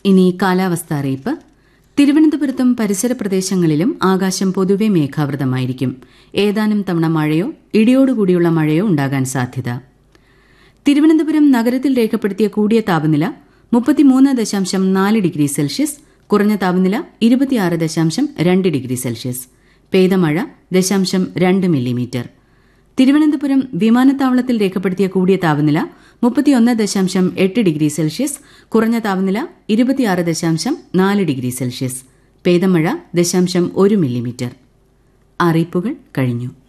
ഇനി കാലാവസ്ഥ അറിയിപ്പ് തിരുവനന്തപുരത്തും പരിസര പ്രദേശങ്ങളിലും ആകാശം പൊതുവെ മേഘാവൃതമായിരിക്കും ഏതാനും തവണ മഴയോ ഇടിയോടുകൂടിയുള്ള മഴയോ ഉണ്ടാകാൻ സാധ്യത തിരുവനന്തപുരം നഗരത്തിൽ രേഖപ്പെടുത്തിയ കൂടിയ താപനില മുപ്പത്തിമൂന്ന് ദശാംശം നാല് ഡിഗ്രി സെൽഷ്യസ് കുറഞ്ഞ താപനില ഇരുപത്തിയാറ് ദശാംശം രണ്ട് ഡിഗ്രി സെൽഷ്യസ് പെയ്ത മഴ ദശാംശം രണ്ട് മില്ലിമീറ്റർ തിരുവനന്തപുരം വിമാനത്താവളത്തിൽ രേഖപ്പെടുത്തിയ കൂടിയ താപനില മുപ്പത്തിയൊന്ന് ദശാംശം എട്ട് ഡിഗ്രി സെൽഷ്യസ് കുറഞ്ഞ താപനില ഇരുപത്തിയാറ് ദശാംശം നാല് ഡിഗ്രി സെൽഷ്യസ് പെയ്ത മഴ ദശാംശം ഒരു മില്ലിമീറ്റർ അറിയിപ്പുകൾ കഴിഞ്ഞു